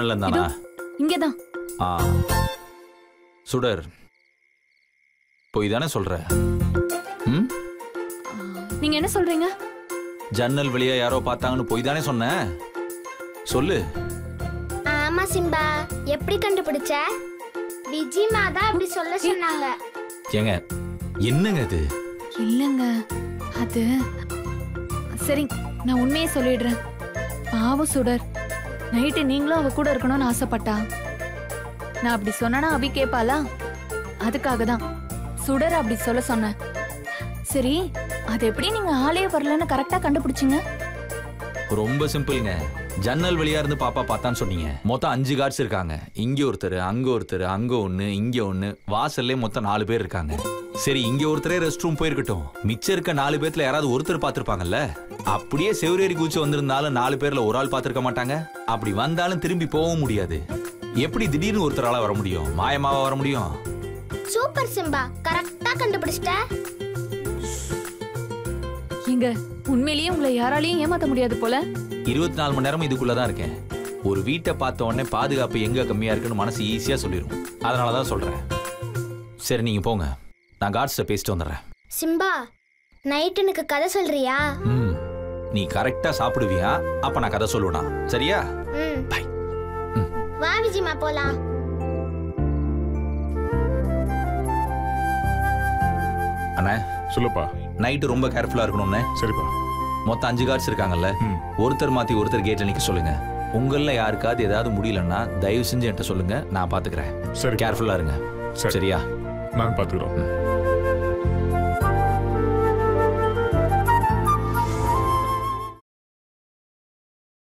ஜன்னல்ல இருந்தானா இங்கதான் ஆ சுடர் பொய் தானே சொல்ற ம் நீங்க என்ன சொல்றீங்க ஜன்னல் வழியா யாரோ பார்த்தாங்கன்னு பொய் தானே சொன்ன சொல்லு ஆமா சிம்பா எப்படி கண்டுபிடிச்ச விஜிமா தான் அப்படி சொல்ல சொன்னாங்க ஏங்க என்னங்க இது இல்லங்க அது சரி நான் உண்மையே சொல்லிடுறேன் பாவம் சுடர் நைட்டு நீங்களும் அவ கூட இருக்கணும்னு ஆசைப்பட்டா நான் அப்படி சொன்னா அபி கேப்பாளா அதுக்காக தான் சுடர் அப்படி சொல்ல சொன்னேன் சரி அது எப்படி நீங்க ஆளே வரலன்னு கரெக்டா கண்டுபிடிச்சீங்க ரொம்ப சிம்பிள்ங்க ஜன்னல் வழியா இருந்து பாப்பா பார்த்தான்னு சொன்னீங்க மொத்தம் அஞ்சு கார்ட்ஸ் இருக்காங்க இங்க ஒருத்தர் அங்க ஒருத்தர் அங்க ஒண்ணு இங்க ஒண்ணு வாசல்லே மொத்தம் நாலு பேர் இருக்காங்க சரி இங்க ஒருத்தரே ரெஸ்ட் ரூம் போயிருக்கட்டும் மிச்சம் இருக்க நாலு பேர்ல யாராவது ஒருத்தர் பார்த்திருப்பாங்கல்ல அப்படியே செவ்வரேறி குச்சி வந்திருந்தாலும் நாலு பேர்ல ஒரு ஆள் பார்த்திருக்க மாட்டாங்க அப்படி வந்தாலும் திரும்பி போகவும் முடியாது எப்படி திடீர்னு ஒருத்தரால வர முடியும் மாயமாவா வர முடியும் சூப்பர் சிம்பா கரெக்டா கண்டுபிடிச்சிட்ட இங்க உண்மையிலேயே உங்களை யாராலையும் ஏமாத்த முடியாது போல இருபத்தி நாலு மணி நேரம் இதுக்குள்ளதான் இருக்கேன் ஒரு வீட்டை பார்த்த உடனே பாதுகாப்பு எங்க கம்மியா இருக்குன்னு மனசு ஈஸியா சொல்லிடும் அதனால தான் சொல்றேன் சரி நீங்க போங்க நான் காட்ஸ்ட பேசிட்டு வந்துடுறேன் சிம்பா நைட் எனக்கு கதை சொல்றியா ம் நீ கரெக்டா சாப்பிடுவியா அப்ப நான் கதை சொல்லுவேனா சரியா ம் பை வா விஜிமா போலாம் அண்ணா சொல்லுப்பா நைட்டு ரொம்ப கேர்ஃபுல்லா இருக்கணும்னு சரிப்பா மொத்தம் அஞ்சு கார்ட்ஸ் இருக்காங்கல்ல ம். ஒருத்தர் மாத்தி ஒருத்தர் கேட்ல நிக்க சொல்லுங்க உங்கள யாருக்காவது ஏதாவது முடியலன்னா தயவு செஞ்சு என்கிட்ட சொல்லுங்க நான் பாத்துக்கிறேன் சரி கேர்ஃபுல்லா இருங்க சரி. சரியா நாங்க பாத்துக்கிறோம்